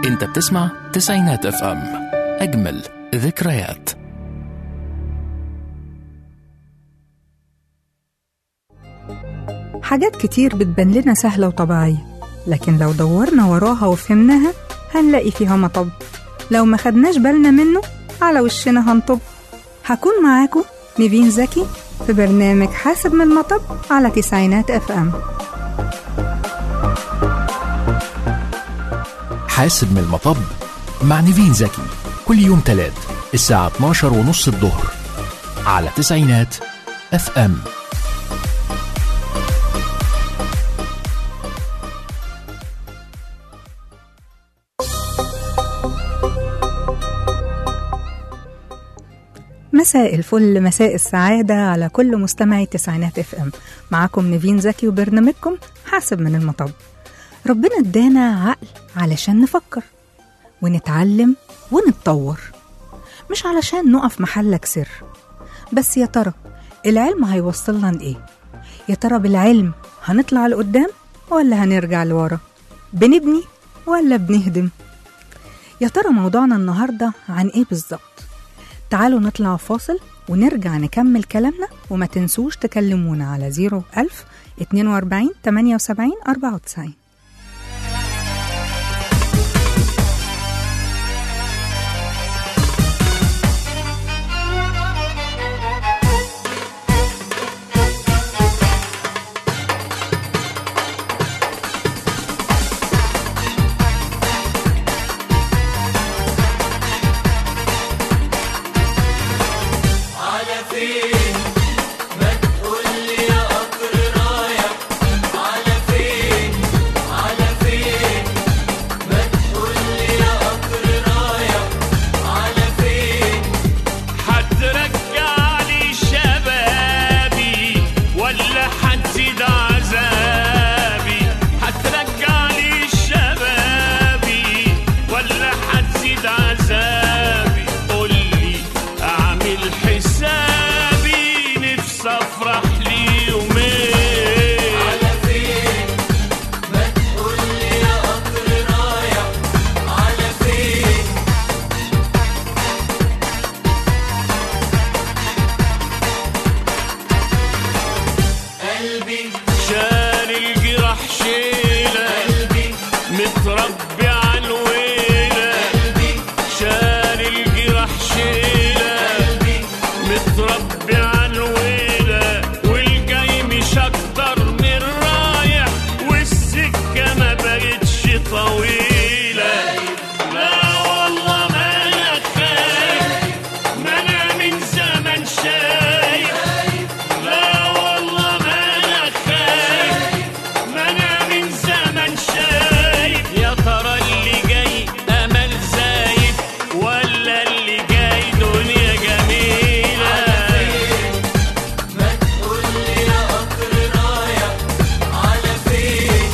انت بتسمع تسعينات اف ام اجمل ذكريات حاجات كتير بتبان لنا سهلة وطبيعية لكن لو دورنا وراها وفهمناها هنلاقي فيها مطب لو ما خدناش بالنا منه على وشنا هنطب هكون معاكم نيفين زكي في برنامج حاسب من المطب على تسعينات اف ام حاسب من المطب مع نيفين زكي كل يوم تلات الساعة 12 ونص الظهر على تسعينات اف ام مساء الفل مساء السعادة على كل مستمعي تسعينات اف ام معاكم نيفين زكي وبرنامجكم حاسب من المطب ربنا ادانا عقل علشان نفكر ونتعلم ونتطور مش علشان نقف محلك سر بس يا ترى العلم هيوصلنا لإيه؟ يا ترى بالعلم هنطلع لقدام ولا هنرجع لورا؟ بنبني ولا بنهدم؟ يا ترى موضوعنا النهاردة عن إيه بالظبط؟ تعالوا نطلع فاصل ونرجع نكمل كلامنا وما تنسوش تكلمونا على 01000 42 78 94 هترجع لي شبابي ولا هتزيد عذابي هترجع لي شبابي ولا هتزيد عذابي قول لي اعمل حسابي نفسي افرح لي يومين على فين ما تقول لي يا قطر رايح على فين قلبي شال الجراح شيلة قلبي متربي على الويلة قلبي شال الجراح شيلة قلبي متربي على الويلة والجاي مش اكتر من رايح والسكة ما بقتش طويلة لا والله ما انا خايف ما انا من زمن شايف لا والله ما انا خايف ما انا من زمن شايف يا ترى اللي جاي امل زايد ولا اللي جاي دنيا جميله ما تقول لي يا قطر رايح على فين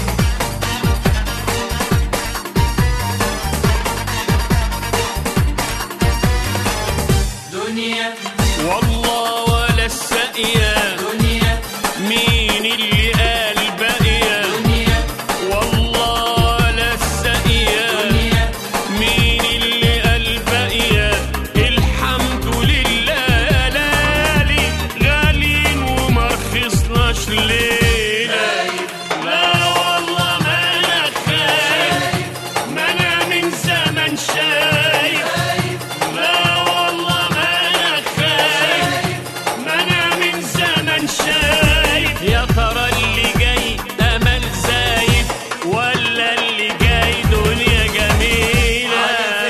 دنيا والله ولا السقيا دنيا مين اللي قال باقية دنيا والله ولا السقيا دنيا مين اللي قال باقية الحمد لله يا لالي غالين وما رخصناش ليلة لا والله ما انا خايف ما انا من زمن شايف لا والله ما انا خايف ما انا من زمن شايف يا ترى اللي جاي امل زايد ولا اللي جاي دنيا جميله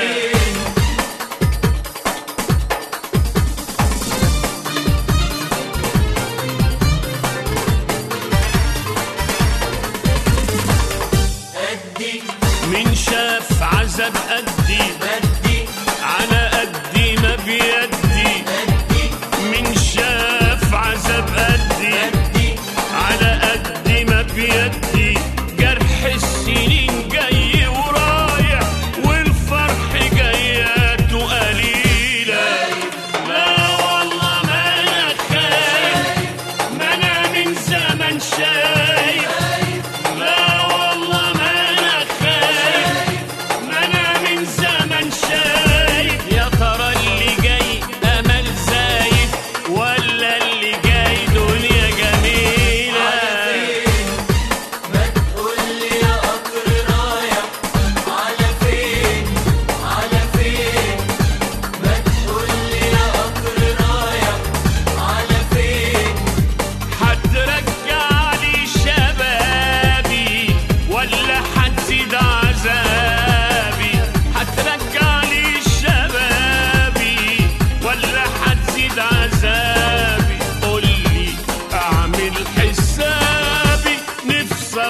من شاف عذاب قدي بدي على قدي ما بيدي من شاف عذاب قدي على قدي ما بيدي جرح السنين جاي ورايح والفرح جاياته قليلة لا والله ما انا خايف ما انا من زمن شايف لا والله ما انا خايف ما انا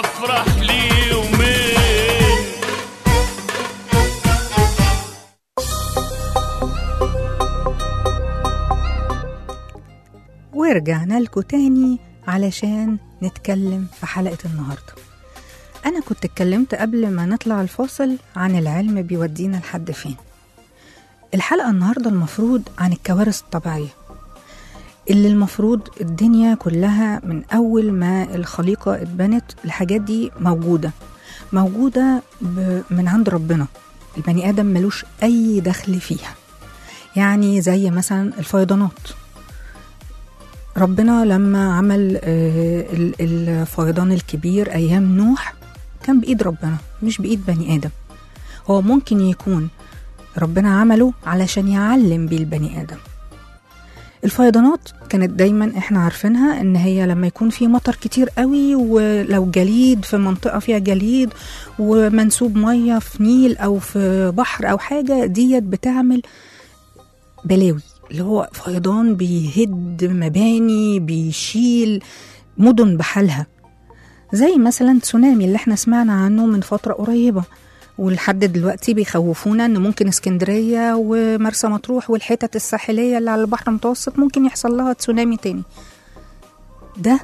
وافرح لي يومين ورجعنا لكم تاني علشان نتكلم في حلقة النهاردة أنا كنت اتكلمت قبل ما نطلع الفاصل عن العلم بيودينا لحد فين الحلقة النهاردة المفروض عن الكوارث الطبيعية اللي المفروض الدنيا كلها من أول ما الخليقة اتبنت الحاجات دي موجودة موجودة ب- من عند ربنا البني آدم ملوش أي دخل فيها يعني زي مثلا الفيضانات ربنا لما عمل آه، ال- الفيضان الكبير أيام نوح كان بإيد ربنا مش بإيد بني آدم هو ممكن يكون ربنا عمله علشان يعلم بيه البني آدم الفيضانات كانت دايما احنا عارفينها ان هي لما يكون في مطر كتير قوي ولو جليد في منطقة فيها جليد ومنسوب مية في نيل او في بحر او حاجة ديت بتعمل بلاوي اللي هو فيضان بيهد مباني بيشيل مدن بحالها زي مثلا تسونامي اللي احنا سمعنا عنه من فترة قريبة ولحد دلوقتي بيخوفونا ان ممكن اسكندرية ومرسى مطروح والحتت الساحلية اللي على البحر المتوسط ممكن يحصل لها تسونامي تاني ده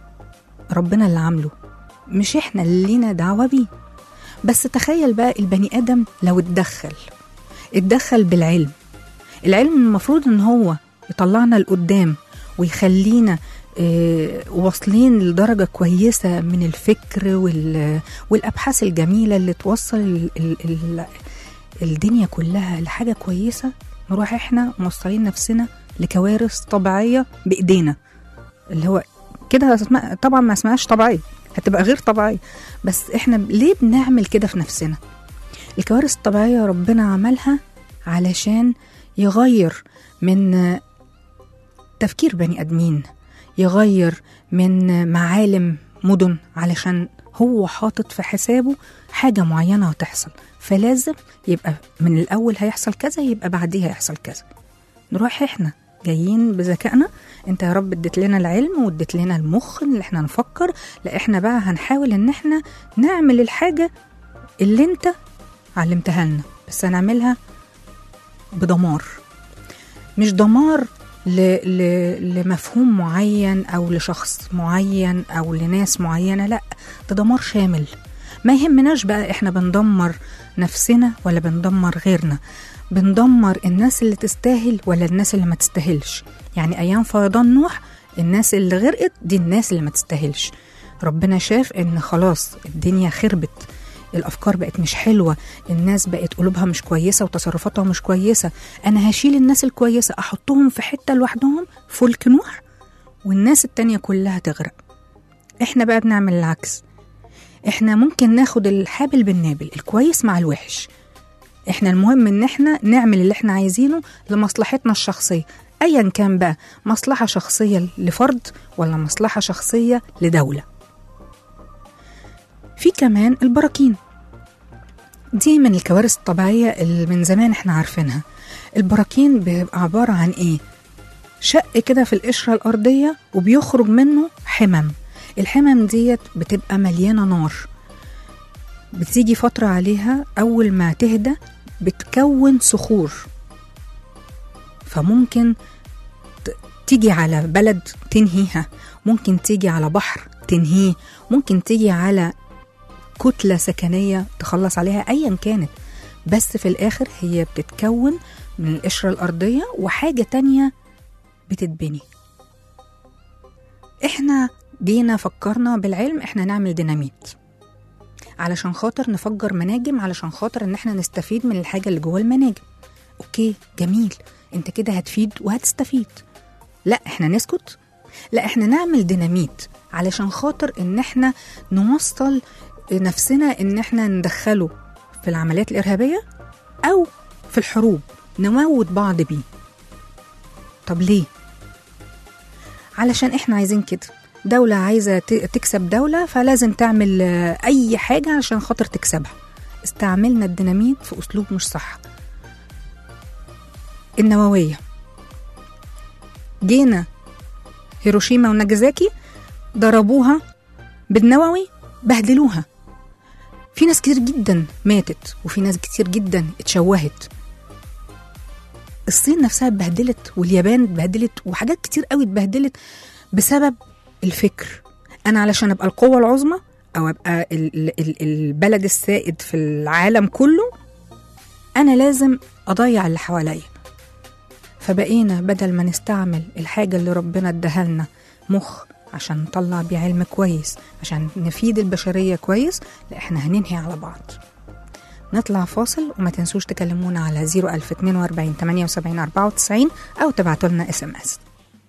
ربنا اللي عامله مش احنا اللي لينا دعوة بيه بس تخيل بقى البني ادم لو اتدخل اتدخل بالعلم العلم المفروض ان هو يطلعنا لقدام ويخلينا آه، واصلين لدرجة كويسة من الفكر وال- والأبحاث الجميلة اللي توصل ال ال ال الدنيا كلها لحاجة كويسة نروح احنا موصلين نفسنا لكوارث طبيعية بإيدينا اللي هو كده اسمها- طبعا ما اسمهاش طبيعية هتبقى غير طبيعية بس احنا ليه بنعمل كده في نفسنا الكوارث الطبيعية ربنا عملها علشان يغير من تفكير بني ادمين يغير من معالم مدن علشان هو حاطط في حسابه حاجه معينه هتحصل فلازم يبقى من الاول هيحصل كذا يبقى بعديها هيحصل كذا نروح احنا جايين بذكائنا انت يا رب اديت لنا العلم واديت لنا المخ اللي احنا نفكر لا احنا بقى هنحاول ان احنا نعمل الحاجه اللي انت علمتها لنا بس هنعملها بدمار مش دمار ل... ل... لمفهوم معين او لشخص معين او لناس معينه لا ده دمار شامل ما يهمناش بقى احنا بندمر نفسنا ولا بندمر غيرنا بندمر الناس اللي تستاهل ولا الناس اللي ما تستاهلش يعني ايام فيضان نوح الناس اللي غرقت دي الناس اللي ما تستاهلش ربنا شاف ان خلاص الدنيا خربت الافكار بقت مش حلوه الناس بقت قلوبها مش كويسه وتصرفاتها مش كويسه انا هشيل الناس الكويسه احطهم في حته لوحدهم فلك نوح والناس التانية كلها تغرق احنا بقى بنعمل العكس احنا ممكن ناخد الحابل بالنابل الكويس مع الوحش احنا المهم ان احنا نعمل اللي احنا عايزينه لمصلحتنا الشخصيه ايا كان بقى مصلحه شخصيه لفرد ولا مصلحه شخصيه لدوله في كمان البراكين دي من الكوارث الطبيعية اللي من زمان احنا عارفينها البراكين بيبقى عبارة عن ايه شق كده في القشرة الأرضية وبيخرج منه حمم الحمم ديت بتبقى مليانة نار بتيجي فترة عليها أول ما تهدى بتكون صخور فممكن ت- تيجي على بلد تنهيها ممكن تيجي على بحر تنهيه ممكن تيجي على كتلة سكنية تخلص عليها أيا كانت بس في الآخر هي بتتكون من القشرة الأرضية وحاجة تانية بتتبني إحنا جينا فكرنا بالعلم إحنا نعمل ديناميت علشان خاطر نفجر مناجم علشان خاطر إن إحنا نستفيد من الحاجة اللي جوه المناجم أوكي جميل أنت كده هتفيد وهتستفيد لا إحنا نسكت لا إحنا نعمل ديناميت علشان خاطر إن إحنا نوصل نفسنا ان احنا ندخله في العمليات الارهابيه او في الحروب نموت بعض بيه طب ليه علشان احنا عايزين كده دولة عايزة ت- تكسب دولة فلازم تعمل آه، أي حاجة علشان خاطر تكسبها استعملنا الديناميت في أسلوب مش صح النووية جينا هيروشيما وناجازاكي ضربوها بالنووي بهدلوها في ناس كتير جدا ماتت وفي ناس كتير جدا اتشوهت الصين نفسها اتبهدلت واليابان اتبهدلت وحاجات كتير قوي اتبهدلت بسبب الفكر انا علشان ابقى القوه العظمى او ابقى ال- ال- ال- البلد السائد في العالم كله انا لازم اضيع اللي حواليا فبقينا بدل ما نستعمل الحاجه اللي ربنا اداها لنا مخ عشان نطلع بيه علم كويس عشان نفيد البشريه كويس لا احنا هننهي على بعض نطلع فاصل وما تنسوش تكلمونا على 01042 78 94 او تبعتوا لنا اس ام اس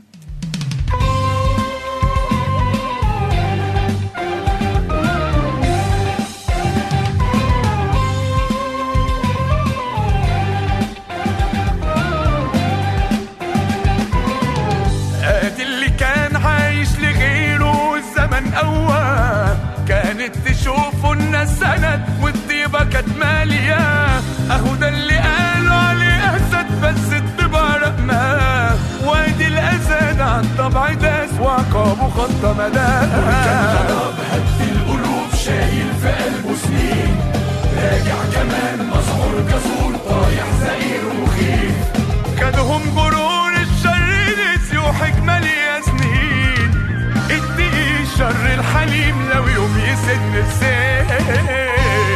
ادي اللي كان عايش لغيره الزمن اوام كانت تشوفه الناس سند والطيبة كانت مالية اهو ده اللي قالوا عليه اسد بس الطبع رقمة وادي الاسد عن طبع داس وعقابه خط مدى وكان غضب هد القلوب شايل في قلبه سنين راجع كمان مسعور كسول طايح زئير ومخيف خدهم غرور الشر نسيوا حكمة ليا سنين اتقي شر الحليم لو يوم يسن السيف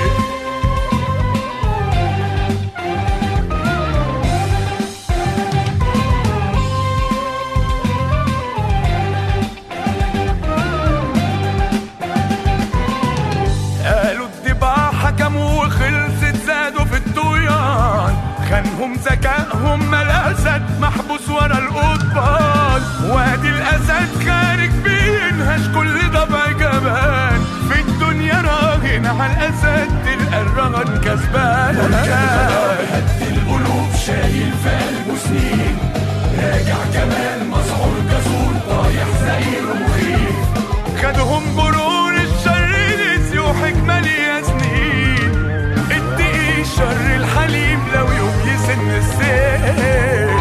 قالوا الضباع حكموا وخلصت زادوا في الطغيان خانهم ذكائهم ما الاسد محبوس ورا القضبان وادي الاسد خارج بينهش كل ضبع جبان في الدنيا راهن على الاسد تلقى الرهن كسبان هد القلوب شايل في قلبه سنين راجع كمان مسعور كسول طايح زئير ومخيف خدهم غرور الشر نسيوا حكمة ليا سنين اتقي شر الحليم لو يوم يسن السيف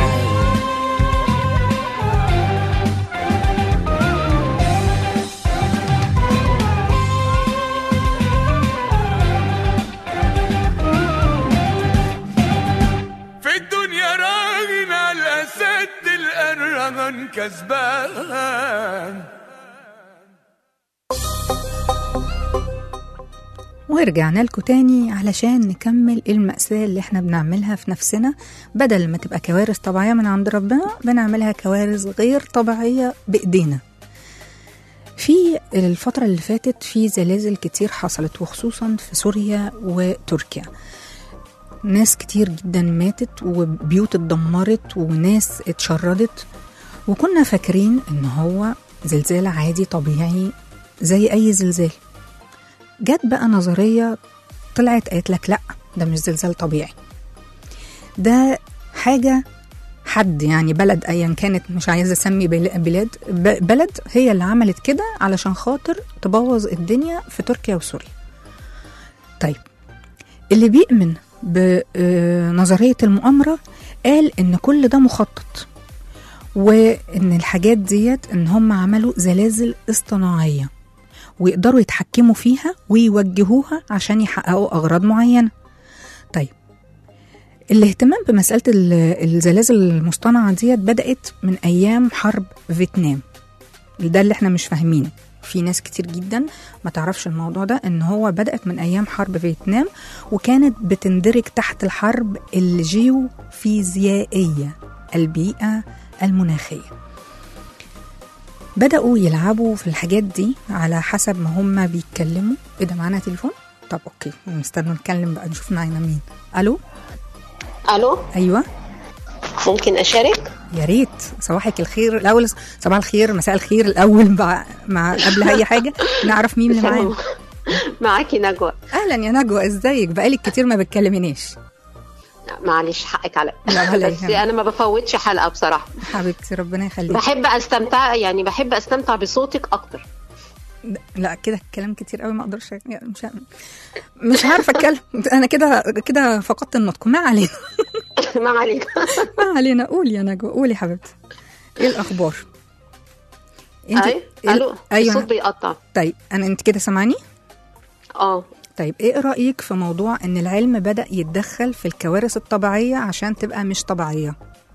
في الدنيا راغن على الأسد تلقى الرهن كسبان ورجعنا لكم تاني علشان نكمل المأساة اللي احنا بنعملها في نفسنا بدل ما تبقى كوارث طبيعية من عند ربنا بنعملها كوارث غير طبيعية بإيدينا في الفترة اللي فاتت في زلازل كتير حصلت وخصوصا في سوريا وتركيا ناس كتير جدا ماتت وبيوت اتدمرت وناس اتشردت وكنا فاكرين ان هو زلزال عادي طبيعي زي اي زلزال جت بقى نظرية طلعت قالت لك لا ده مش زلزال طبيعي ده حاجة حد يعني بلد ايا كانت مش عايزه اسمي بل- بلاد ب- بلد هي اللي عملت كده علشان خاطر تبوظ الدنيا في تركيا وسوريا طيب اللي بيؤمن بنظريه المؤامره قال ان كل ده مخطط وان الحاجات ديت ان هم عملوا زلازل اصطناعيه ويقدروا يتحكموا فيها ويوجهوها عشان يحققوا اغراض معينه طيب الاهتمام بمسألة ال- الزلازل المصطنعة ديت بدأت من أيام حرب فيتنام ده اللي احنا مش فاهمينه في ناس كتير جدا ما تعرفش الموضوع ده ان هو بدأت من أيام حرب فيتنام وكانت بتندرج تحت الحرب الجيوفيزيائية البيئة المناخية بدأوا يلعبوا في الحاجات دي على حسب ما هم بيتكلموا ايه ده معانا تليفون طب اوكي نستنى نتكلم بقى نشوف معانا مين الو الو ايوه ممكن اشارك يا ريت صباحك الخير الاول صباح الخير مساء الخير الاول مع, مع قبل اي حاجه نعرف مين اللي معانا معاكي نجوى اهلا يا نجوى ازيك بقالك كتير ما بتكلمنيش معلش حقك عليا لا، ولا بس يهمك. انا ما بفوتش حلقه بصراحه حبيبتي ربنا يخليك بحب استمتع يعني بحب استمتع بصوتك اكتر لا كده كلام كتير قوي ما اقدرش يعني مش مش عارفه اتكلم انا كده كده فقدت النطق ما علينا ما عليك ما علينا قولي يا نجوى قولي حبيبتي ايه الاخبار انت اي إيه- الو ايوه الصوت بيقطع طيب انا انت كده سامعاني اه طيب ايه رأيك في موضوع ان العلم بدأ يتدخل في الكوارث الطبيعية عشان تبقى مش طبيعية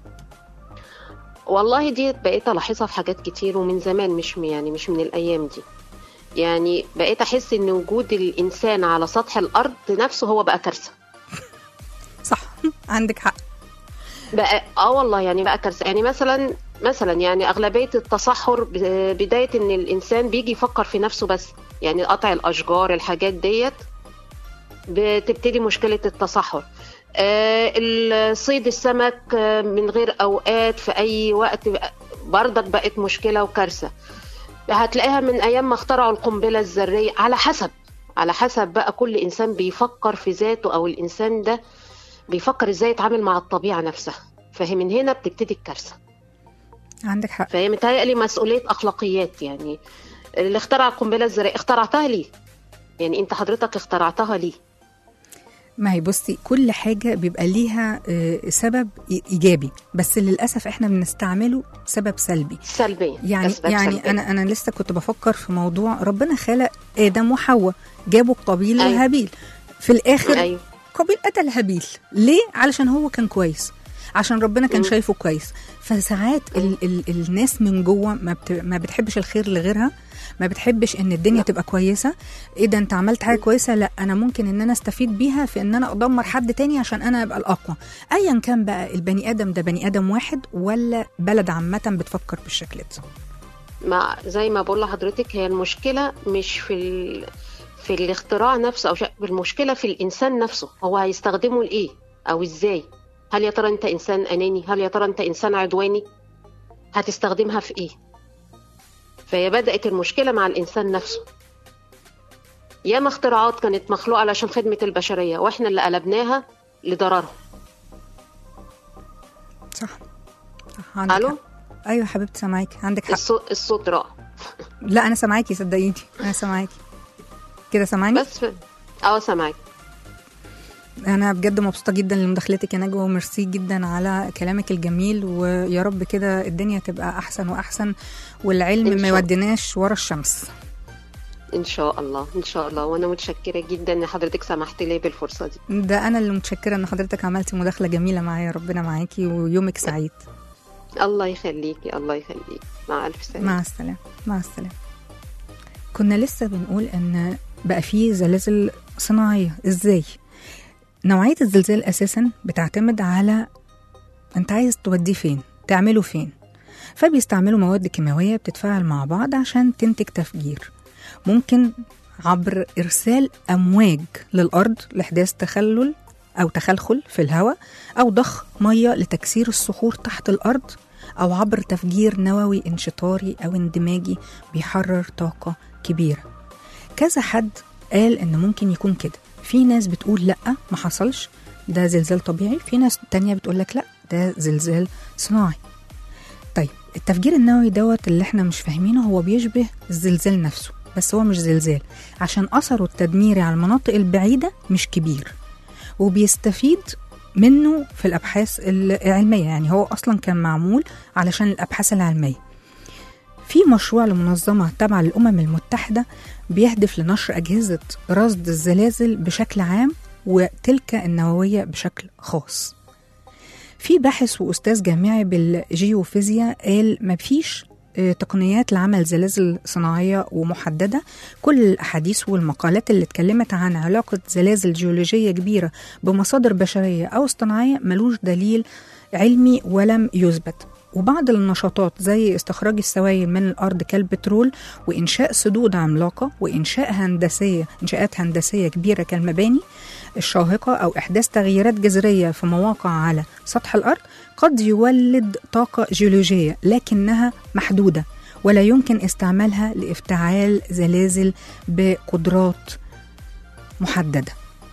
والله دي بقيت الاحظها في حاجات كتير ومن زمان مش م- يعني مش من الايام دي يعني بقيت احس ان وجود الانسان على سطح الارض نفسه هو بقى كارثه صح عندك حق بقى اه والله يعني بقى كارثه يعني مثلا مثلا يعني اغلبيه التصحر ب- بدايه ان الانسان بيجي يفكر في نفسه بس يعني قطع الاشجار الحاجات ديت بتبتدي مشكله التصحر آه، ال- صيد السمك آه، من غير اوقات في اي وقت برضك بقت مشكله وكارثه هتلاقيها من ايام ما اخترعوا القنبله الذريه على حسب على حسب بقى كل انسان بيفكر في ذاته او الانسان ده بيفكر ازاي يتعامل مع الطبيعه نفسها فمن هنا بتبتدي الكارثه عندك حق فهي متهيألي مسؤوليه اخلاقيات يعني اللي اخترع القنبله الذريه اخترعتها ليه يعني انت حضرتك اخترعتها ليه ما هي بصي كل حاجة بيبقى ليها آه، سبب إي- إيجابي بس للأسف إحنا بنستعمله سبب سلبي سلبيه يعني أسباب يعني سلبية. أنا أنا لسه كنت بفكر في موضوع ربنا خلق آدم وحواء جابوا قابيل أيوة. وهابيل في الآخر ايوه قابيل قتل هابيل ليه؟ علشان هو كان كويس عشان ربنا كان مم. شايفه كويس فساعات ال ال الناس من جوه ما, بت ما بتحبش الخير لغيرها ما بتحبش ان الدنيا تبقى كويسه ايه ده انت عملت حاجه كويسه لا انا ممكن ان انا استفيد بيها في ان انا ادمر حد تاني عشان انا ابقى الاقوى ايا كان بقى البني ادم ده بني ادم واحد ولا بلد عامه بتفكر بالشكل ده ما زي ما بقول لحضرتك هي المشكله مش في ال... في الاختراع نفسه او شيء المشكله في الانسان نفسه هو هيستخدمه لايه او ازاي هل يا ترى انت انسان اناني هل يا ترى انت انسان عدواني هتستخدمها في ايه فهي بدات المشكله مع الانسان نفسه ياما اختراعات كانت مخلوقه علشان خدمه البشريه واحنا اللي قلبناها لضررها صح صح عندك الو حق. ايوه يا حبيبتي سامعاكي عندك حق الصوت الصوت راح لا انا سامعاكي صدقيني انا سامعاكي كده سامعاني بس ف... اه سامعك انا بجد مبسوطه جدا لمداخلتك يا نجوى وميرسي جدا على كلامك الجميل ويا رب كده الدنيا تبقى احسن واحسن والعلم إن ما شاء يوديناش ورا الشمس ان شاء الله ان شاء الله وانا متشكره جدا ان حضرتك سمحت لي بالفرصه دي ده انا اللي متشكره ان حضرتك عملتي مداخله جميله معايا ربنا معاكي ويومك سعيد الله يخليكي الله يخليكي مع الف سلامه مع السلامه مع السلامه كنا لسه بنقول ان بقى في زلازل صناعيه ازاي نوعيه الزلزال اساسا بتعتمد على انت عايز توديه فين تعمله فين فبيستعملوا مواد كيماويه بتتفاعل مع بعض عشان تنتج تفجير ممكن عبر ارسال امواج للارض لاحداث تخلل او تخلخل في الهواء او ضخ ميه لتكسير الصخور تحت الارض او عبر تفجير نووي انشطاري او اندماجي بيحرر طاقه كبيره كذا حد قال ان ممكن يكون كده في ناس بتقول لا ما حصلش ده زلزال طبيعي في ناس تانية بتقول لك لا ده زلزال صناعي طيب التفجير النووي دوت اللي احنا مش فاهمينه هو بيشبه الزلزال نفسه بس هو مش زلزال عشان اثره التدميري على المناطق البعيده مش كبير وبيستفيد منه في الابحاث العلميه يعني هو اصلا كان معمول علشان الابحاث العلميه في مشروع لمنظمة تابعة للأمم المتحدة بيهدف لنشر أجهزة رصد الزلازل بشكل عام وتلك النووية بشكل خاص في باحث وأستاذ جامعي بالجيوفيزياء قال مفيش آه، تقنيات لعمل زلازل صناعية ومحددة كل الأحاديث والمقالات اللي اتكلمت عن علاقة زلازل جيولوجية كبيرة بمصادر بشرية أو اصطناعية ملوش دليل علمي ولم يثبت وبعض النشاطات زي استخراج السوائل من الأرض كالبترول وإنشاء سدود عملاقة وإنشاء هندسية إنشاءات هندسية كبيرة كالمباني الشاهقة أو إحداث تغييرات جذرية في مواقع على سطح الأرض قد يولد طاقة جيولوجية لكنها محدودة ولا يمكن استعمالها لافتعال زلازل بقدرات محدده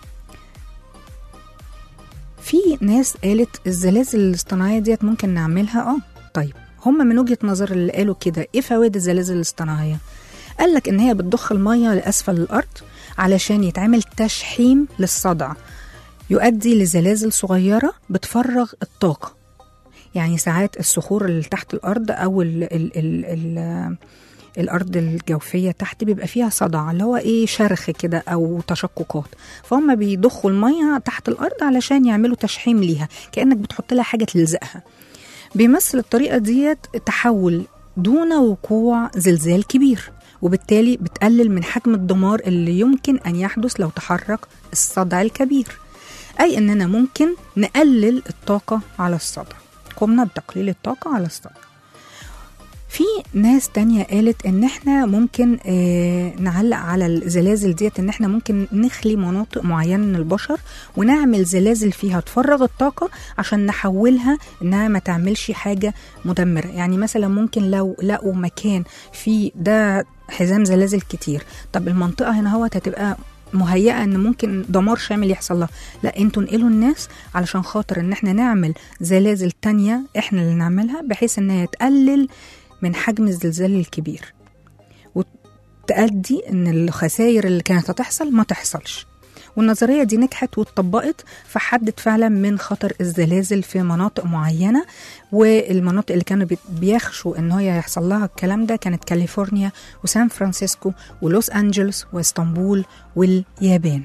في ناس قالت الزلازل الاصطناعيه ديت ممكن نعملها اه طيب هم من وجهه نظر اللي قالوا كده ايه فوائد الزلازل الاصطناعيه قال لك ان هي بتضخ الميه لاسفل الارض علشان يتعمل تشحيم للصدع يؤدي لزلازل صغيره بتفرغ الطاقه يعني ساعات الصخور اللي تحت الارض او ال ال ال ال الارض الجوفيه تحت بيبقى فيها صدع اللي هو ايه شرخ كده او تشققات فهم بيضخوا الميه تحت الارض علشان يعملوا تشحيم ليها كانك بتحط لها حاجه تلزقها بيمثل الطريقه ديت تحول دون وقوع زلزال كبير وبالتالي بتقلل من حجم الدمار اللي يمكن ان يحدث لو تحرك الصدع الكبير اي اننا ممكن نقلل الطاقه على الصدع قمنا بتقليل الطاقه على الصدع في ناس تانية قالت ان احنا ممكن آه نعلق على الزلازل ديت ان احنا ممكن نخلي مناطق معينة من البشر ونعمل زلازل فيها تفرغ الطاقة عشان نحولها انها ما تعملش حاجة مدمرة يعني مثلا ممكن لو لقوا مكان فيه ده حزام زلازل كتير طب المنطقة هنا هو هتبقى مهيئة ان ممكن دمار شامل يحصل لها لا انتوا انقلوا الناس علشان خاطر ان احنا نعمل زلازل تانية احنا اللي نعملها بحيث انها تقلل من حجم الزلزال الكبير وتأدي ان الخسائر اللي كانت هتحصل ما تحصلش والنظرية دي نجحت واتطبقت فحدت فعلا من خطر الزلازل في مناطق معينة والمناطق اللي كانوا بيخشوا ان هي يحصل لها الكلام ده كانت كاليفورنيا وسان فرانسيسكو ولوس أنجلوس واسطنبول واليابان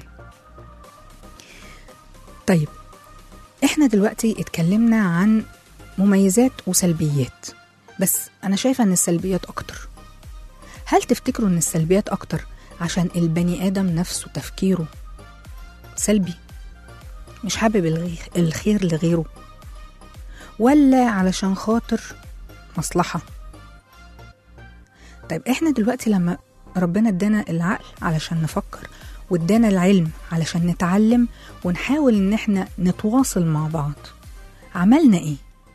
طيب احنا دلوقتي اتكلمنا عن مميزات وسلبيات بس انا شايفه ان السلبيات اكتر هل تفتكروا ان السلبيات اكتر عشان البني ادم نفسه تفكيره سلبي مش حابب الخير لغيره ولا علشان خاطر مصلحه طيب احنا دلوقتي لما ربنا ادانا العقل علشان نفكر وادانا العلم علشان نتعلم ونحاول ان احنا نتواصل مع بعض عملنا ايه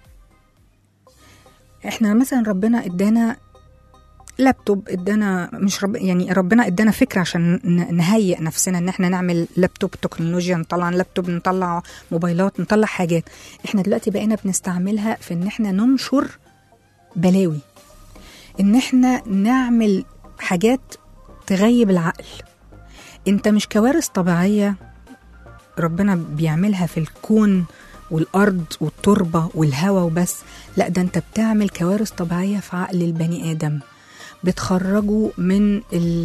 احنا مثلا ربنا ادانا لابتوب ادانا مش رب يعني ربنا ادانا فكره عشان نهيئ نفسنا ان احنا نعمل لابتوب تكنولوجيا نطلع لابتوب نطلع موبايلات نطلع حاجات احنا دلوقتي بقينا بنستعملها في ان احنا ننشر بلاوي ان احنا نعمل حاجات تغيب العقل انت مش كوارث طبيعيه ربنا بيعملها في الكون والارض والتربه والهواء وبس لا ده انت بتعمل كوارث طبيعيه في عقل البني ادم بتخرجه من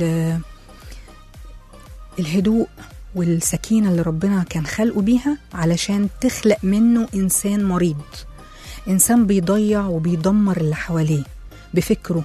الهدوء والسكينة اللي ربنا كان خلقه بيها علشان تخلق منه إنسان مريض إنسان بيضيع وبيدمر اللي حواليه بفكره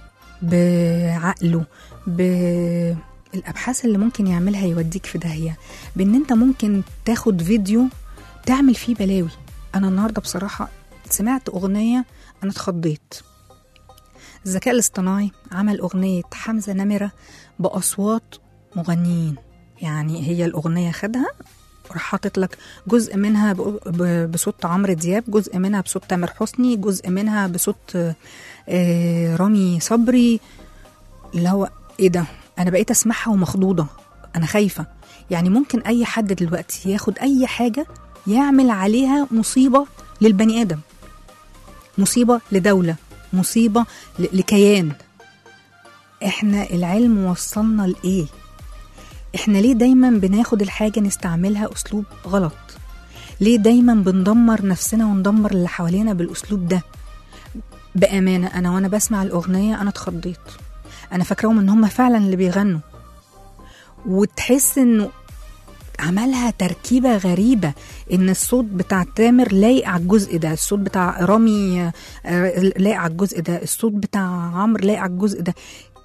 بعقله بالأبحاث اللي ممكن يعملها يوديك في داهية بإن أنت ممكن تاخد فيديو تعمل فيه بلاوي أنا النهاردة بصراحة سمعت أغنية أنا اتخضيت الذكاء الاصطناعي عمل أغنية حمزة نمرة بأصوات مغنيين يعني هي الأغنية خدها وراح حاطط لك جزء منها بصوت عمرو دياب جزء منها بصوت تامر حسني جزء منها بصوت رامي صبري اللي هو ايه ده انا بقيت اسمعها ومخضوضه انا خايفه يعني ممكن اي حد دلوقتي ياخد اي حاجه يعمل عليها مصيبه للبني ادم مصيبه لدوله مصيبه لكيان احنا العلم وصلنا لايه احنا ليه دايما بناخد الحاجه نستعملها اسلوب غلط ليه دايما بندمر نفسنا وندمر اللي حوالينا بالاسلوب ده بامانه انا وانا بسمع الاغنيه انا اتخضيت انا فاكراهم ان هم فعلا اللي بيغنوا وتحس انه عملها تركيبة غريبة إن الصوت بتاع تامر لايق على الجزء ده الصوت بتاع رامي لايق على الجزء ده الصوت بتاع عمرو لايق على الجزء ده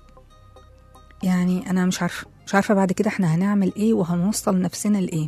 يعني أنا مش عارفة مش عارفة بعد كده احنا هنعمل ايه وهنوصل نفسنا لإيه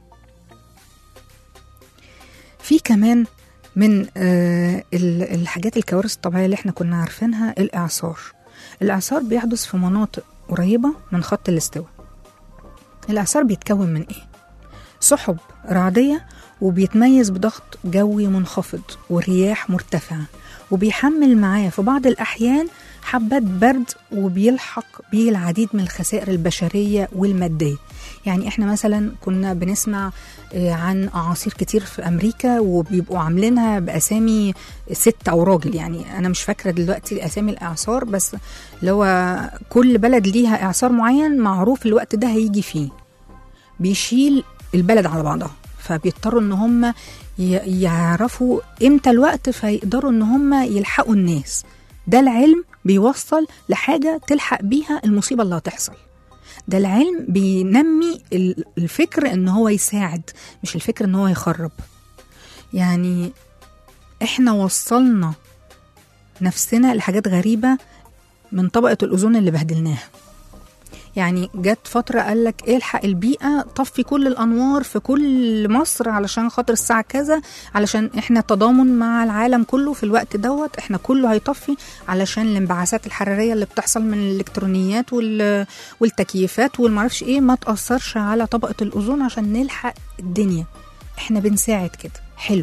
في كمان من آه الحاجات الكوارث الطبيعية اللي احنا كنا عارفينها الإعصار الإعصار بيحدث في مناطق قريبة من خط الاستواء الإعصار بيتكون من إيه؟ سحب رعدية وبيتميز بضغط جوي منخفض ورياح مرتفعة وبيحمل معاه في بعض الأحيان حبات برد وبيلحق بيه العديد من الخسائر البشرية والمادية يعني احنا مثلا كنا بنسمع عن أعاصير كتير في أمريكا وبيبقوا عاملينها بأسامي ست أو راجل يعني أنا مش فاكرة دلوقتي أسامي الإعصار بس اللي هو كل بلد ليها إعصار معين معروف الوقت ده هيجي فيه بيشيل البلد على بعضها فبيضطروا ان هم يعرفوا امتى الوقت فيقدروا ان هم يلحقوا الناس ده العلم بيوصل لحاجة تلحق بيها المصيبة اللي هتحصل ده العلم بينمي ال- الفكر ان هو يساعد مش الفكر ان هو يخرب يعني احنا وصلنا نفسنا لحاجات غريبة من طبقة الأوزون اللي بهدلناها يعني جت فترة قال لك الحق البيئة طفي كل الأنوار في كل مصر علشان خاطر الساعة كذا علشان احنا تضامن مع العالم كله في الوقت دوت احنا كله هيطفي علشان الانبعاثات الحرارية اللي بتحصل من الإلكترونيات وال... والتكييفات والمعرفش ايه ما تأثرش على طبقة الأوزون عشان نلحق الدنيا احنا بنساعد كده حلو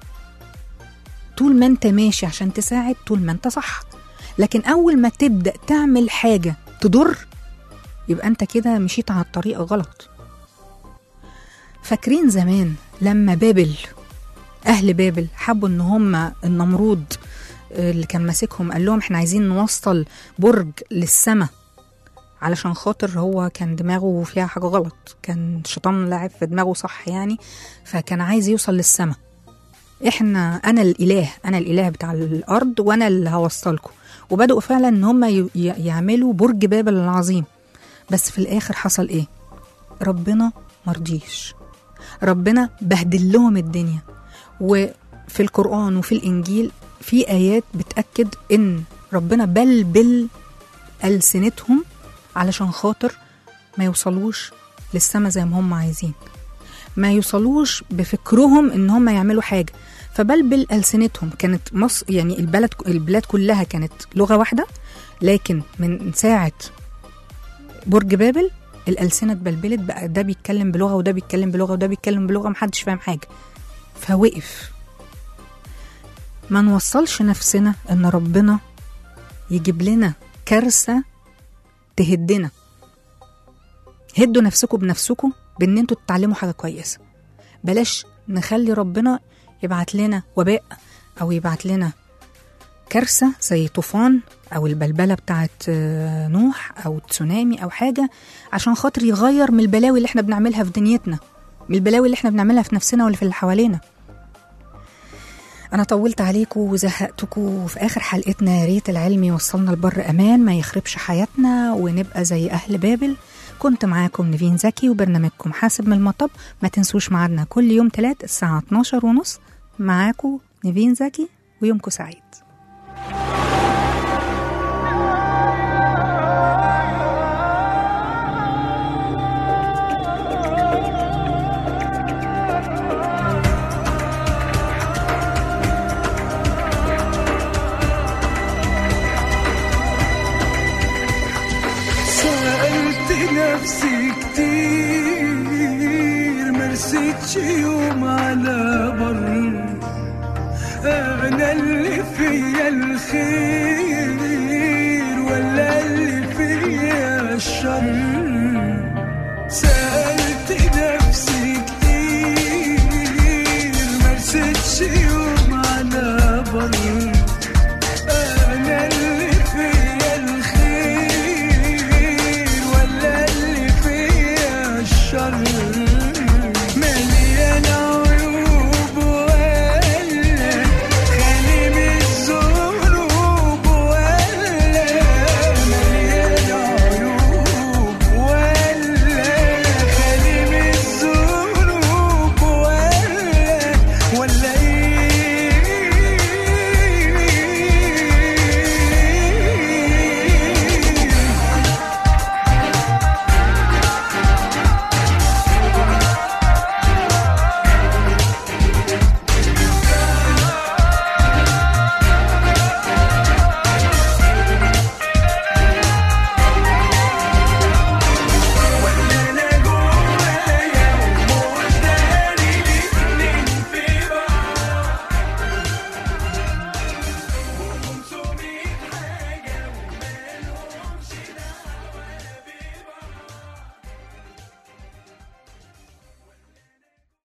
طول ما انت ماشي عشان تساعد طول ما انت صح لكن اول ما تبدا تعمل حاجه تضر يبقى انت كده مشيت على الطريق غلط فاكرين زمان لما بابل اهل بابل حبوا ان هم النمرود اللي كان ماسكهم قال لهم احنا عايزين نوصل برج للسماء علشان خاطر هو كان دماغه فيها حاجة غلط كان الشيطان لاعب في دماغه صح يعني فكان عايز يوصل للسماء احنا انا الاله انا الاله بتاع الارض وانا اللي هوصلكم وبدأوا فعلا ان هم ي- ي- يعملوا برج بابل العظيم بس في الاخر حصل ايه ربنا مرضيش ربنا بهدل لهم الدنيا وفي القرآن وفي الإنجيل في آيات بتأكد إن ربنا بلبل ألسنتهم علشان خاطر ما يوصلوش للسما زي ما هم عايزين ما يوصلوش بفكرهم ان هم يعملوا حاجه فبلبل السنتهم كانت مصر يعني البلد البلاد كلها كانت لغه واحده لكن من ساعه برج بابل الألسنة اتبلبلت بقى ده بيتكلم بلغة وده بيتكلم بلغة وده بيتكلم بلغة محدش فاهم حاجة فوقف ما نوصلش نفسنا ان ربنا يجيب لنا كارثة تهدنا هدوا نفسكم بنفسكم بان انتوا تتعلموا حاجة كويسة بلاش نخلي ربنا يبعت لنا وباء او يبعت لنا كارثة زي طوفان أو البلبلة بتاعت آه، نوح أو تسونامي أو حاجة عشان خاطر يغير من البلاوي اللي احنا بنعملها في دنيتنا من البلاوي اللي احنا بنعملها في نفسنا واللي في اللي حوالينا أنا طولت عليكم وزهقتكم وفي آخر حلقتنا يا ريت العلم يوصلنا لبر أمان ما يخربش حياتنا ونبقى زي أهل بابل كنت معاكم نيفين زكي وبرنامجكم حاسب من المطب ما تنسوش ميعادنا كل يوم تلات الساعة 12 ونص معاكم نيفين زكي ويومكم سعيد سألت نفسي كتير مرستش يوم على بر أنا اللي فيا الخير ولا اللي فيا الشر سألت نفسي كتير مرستش يوم على بر أنا اللي فيا الخير ولا اللي فيا الشر